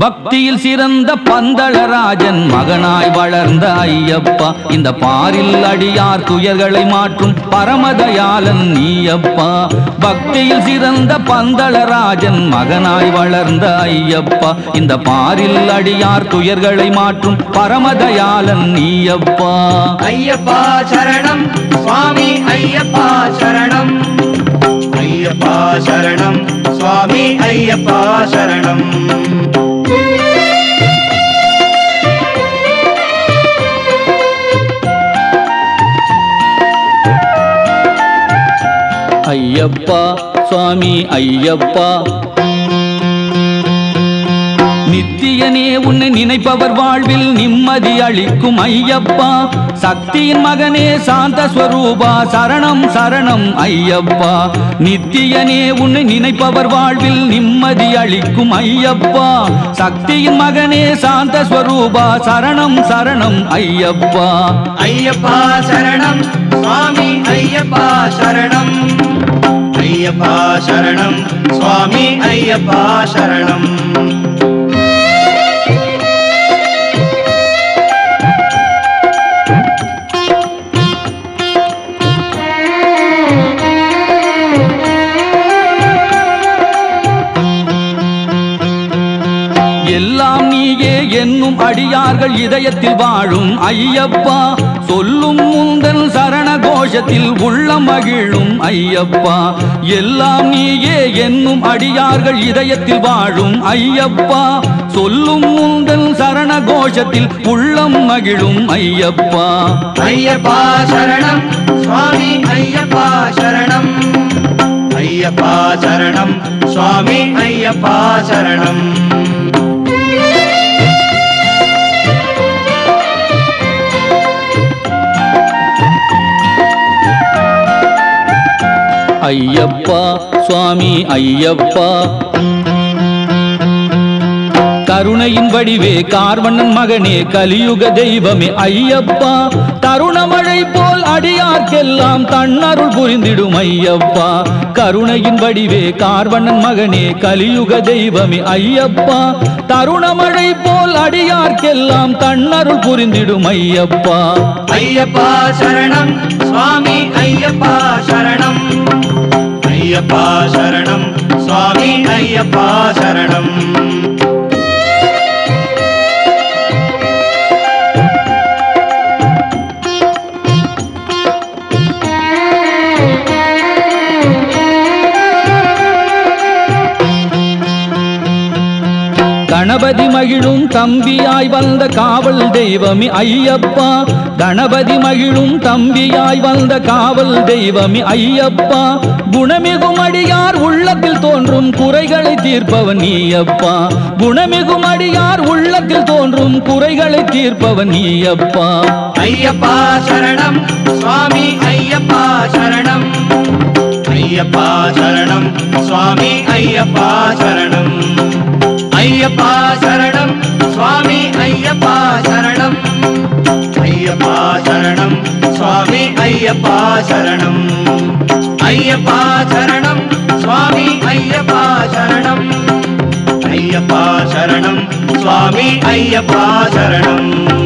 பக்தியில் சிறந்த பந்தளராஜன் மகனாய் வளர்ந்த ஐயப்பா இந்த பாரில் அடியார் துயர்களை மாற்றும் பரமதயாளன் நீயப்பா பக்தியில் சிறந்த பந்தளராஜன் மகனாய் வளர்ந்த ஐயப்பா இந்த பாரில் அடியார் துயர்களை மாற்றும் பரமதயாளன் நீயப்பா ஐயப்பா சரணம் சுவாமி ஐயப்பா சரணம் ஐயப்பா சரணம் சுவாமி ஐயப்பா சரணம் ஐயப்பா சுவாமி ஐயப்பா நித்தியனே உன்னை நினைப்பவர் வாழ்வில் நிம்மதி அளிக்கும் ஐயப்பா சக்தியின் மகனே சாந்த ஸ்வரூபா சரணம் சரணம் ஐயப்பா நித்தியனே உன்னை நினைப்பவர் வாழ்வில் நிம்மதி அளிக்கும் ஐயப்பா சக்தியின் மகனே சாந்த ஸ்வரூபா சரணம் சரணம் ஐயப்பா ஐயப்பா சரணம் சுவாமி ஐயப்பா சரணம் ஐயப்பா சரணம் சுவாமி ஐயப்பா சரணம் எல்லாம் நீயே என்னும் அடியார்கள் இதயத்தில் வாழும் ஐயப்பா சொல்லும் முந்தன் சரண கோஷத்தில் உள்ளம் மகிழும் ஐயப்பா எல்லாம் நீயே என்னும் அடியார்கள் இதயத்தில் வாழும் ஐயப்பா சொல்லும் முந்தன் சரண கோஷத்தில் உள்ளம் மகிழும் ஐயப்பா ஐயப்பா சரணம் சுவாமி ஐயப்பா சரணம் ஐயப்பா சரணம் சுவாமி ஐயப்பா சரணம் ஐயப்பா சுவாமி ஐயப்பா கருணையின் வடிவே கார்வண்ணன் மகனே கலியுக தெய்வமே ஐயப்பா தருணமழை போல் அடியார்க்கெல்லாம் தன்னருள் புரிந்திடும் ஐயப்பா கருணையின் வடிவே கார்வண்ணன் மகனே கலியுக தெய்வமே ஐயப்பா தருணமழை போல் அடியார்க்கெல்லாம் தன்னருள் புரிந்திடும் ஐயப்பா ஐயப்பா சரணம் சுவாமி ஐயப்பா சரணம் ஐயப்பா சரணம் சுவாமி ஐயப்பா சரணம் கணபதி மகிழும் தம்பியாய் வந்த காவல் தெய்வமி ஐயப்பா கணபதி மகிழும் தம்பியாய் வந்த காவல் தெய்வமி ஐயப்பா குணமிகும் அடியார் உள்ளத்தில் தோன்றும் குறைகளை தீர்ப்பவன் நீயப்பா குணமிகும் அடியார் உள்ளத்தில் தோன்றும் குறைகளை தீர்ப்பவன் நீயப்பா ஐயப்பா சரணம் சுவாமி ஐயப்பா சரணம் ஐயப்பா சரணம் சுவாமி ஐயப்பா சரணம் ஐயப்பா சரணம் சுவாமி ஐயப்பா சரணம் ஐயப்பா சரணம் சுவாமி ஐயப்பா சரணம் ஐயப்பா சரணம் சுவாமி ஐயப்பா சரணம் ஐயப்பா சரணம் சுவாமி ஐயப்பா சரணம்